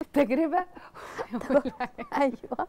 تجربه ايوه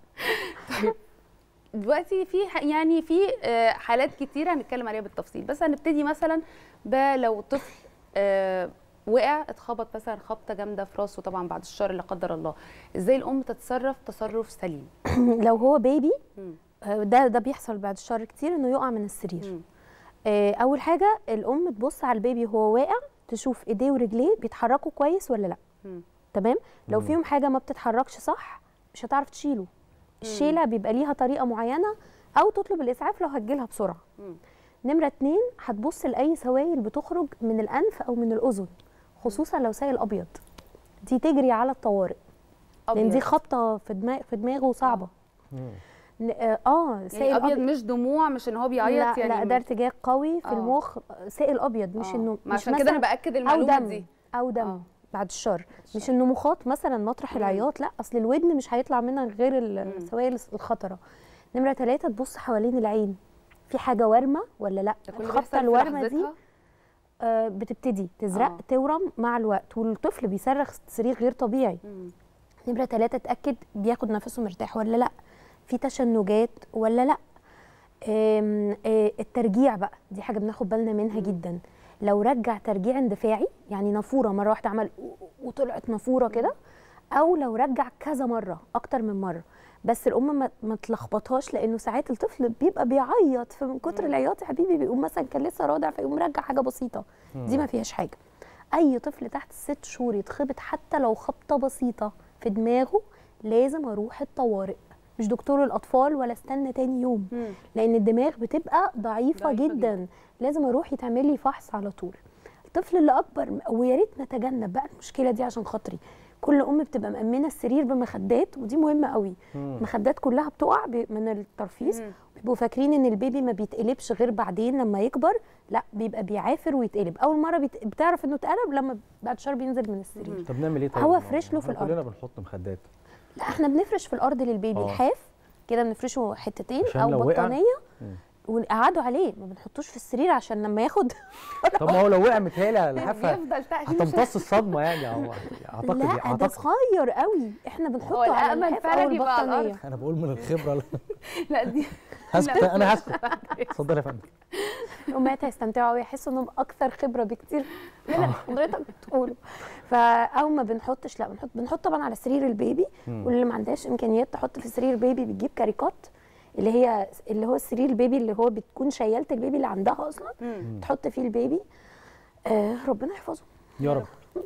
دلوقتي في ح- يعني في آه، حالات كتيره هنتكلم عليها بالتفصيل بس هنبتدي مثلا ب- لو طفل آه، وقع اتخبط مثلا خبطه جامده في راسه طبعا بعد الشر لا قدر الله ازاي الام تتصرف تصرف سليم لو هو بيبي مم. آه، ده ده بيحصل بعد الشر كتير انه يقع من السرير مم. آه، اول حاجه الام تبص على البيبي وهو واقع تشوف ايديه ورجليه بيتحركوا كويس ولا لا مم. تمام لو مم. فيهم حاجه ما بتتحركش صح مش هتعرف تشيله الشيله بيبقى ليها طريقه معينه او تطلب الاسعاف لو هتجيلها بسرعه مم. نمره اتنين هتبص لاي سوائل بتخرج من الانف او من الاذن خصوصا لو سائل ابيض دي تجري على الطوارئ لان دي أبيض. خبطه في دماغ في دماغه صعبه مم. ن- اه آه، سائل يعني ابيض مش دموع مش ان هو بيعيط لا يعني لا ده ارتجاج قوي في آه. المخ سائل ابيض مش آه. انه ما مش عشان كده انا مثلاً باكد او المعلومه دم دي او دم آه. بعد الشر مش النموخات مثلا مطرح مم. العياط لا اصل الودن مش هيطلع منها غير السوائل الخطره نمره ثلاثة تبص حوالين العين في حاجه ورمه ولا لا ده كل الخبطه بيحصل في الورمه دي لحظتها؟ آه بتبتدي تزرق آه. تورم مع الوقت والطفل بيصرخ صريخ غير طبيعي مم. نمرة ثلاثة اتأكد بياخد نفسه مرتاح ولا لا في تشنجات ولا لا آم، آه، الترجيع بقى دي حاجة بناخد بالنا منها جدا لو رجع ترجيع اندفاعي يعني نافورة مرة واحدة عمل وطلعت نافورة كده أو لو رجع كذا مرة أكتر من مرة بس الأم ما, ما تلخبطهاش لأنه ساعات الطفل بيبقى بيعيط فمن كتر مم. العياط يا حبيبي بيقوم مثلا كان لسه راضع فيقوم رجع حاجة بسيطة دي ما فيهاش حاجة اي طفل تحت الست شهور يتخبط حتى لو خبطه بسيطه في دماغه لازم اروح الطوارئ مش دكتور الاطفال ولا استنى تاني يوم مم. لان الدماغ بتبقى ضعيفه, ضعيفة جدا. جداً. لازم اروح يتعمل لي فحص على طول الطفل اللي اكبر ويا ريت نتجنب بقى المشكله دي عشان خاطري كل ام بتبقى مامنه السرير بمخدات ودي مهمه قوي مم. المخدات كلها بتقع ب- من الترفيس مم. بيبقوا فاكرين ان البيبي ما بيتقلبش غير بعدين لما يكبر لا بيبقى بيعافر ويتقلب اول مره بيت... بتعرف انه اتقلب لما بعد شهر بينزل من السرير طب نعمل ايه طيب؟ هو ما- فريش له في إحنا كلنا الأرض. بنحط مخدات لا احنا بنفرش في الارض للبيبي آه. الحاف كده بنفرشه حتتين عشان او لو وقع؟ بطانيه مم. ونقعده عليه ما بنحطوش في السرير عشان لما ياخد طب ما هو لو وقع متهيألي على الحافه بيفضل تحت هتمتص الصدمه يعني او اعتقد لا ده اعتقد صغير قوي احنا هو بنحطه على الأأمن الحاف فعلاً او يبقى على البطانيه الأرض. انا بقول من الخبره لا دي هسكت انا هسكت اتفضل يا فندم الامهات هيستمتعوا قوي يحسوا انهم اكثر خبره بكتير من اللي حضرتك بتقوله فاول ما بنحطش لا بنحط بنحط طبعا على سرير البيبي مم. واللي ما عندهاش امكانيات تحط في سرير البيبي بتجيب كاريكات اللي هي اللي هو السرير البيبي اللي هو بتكون شياله البيبي اللي عندها اصلا مم. تحط فيه البيبي آه ربنا يحفظه يا رب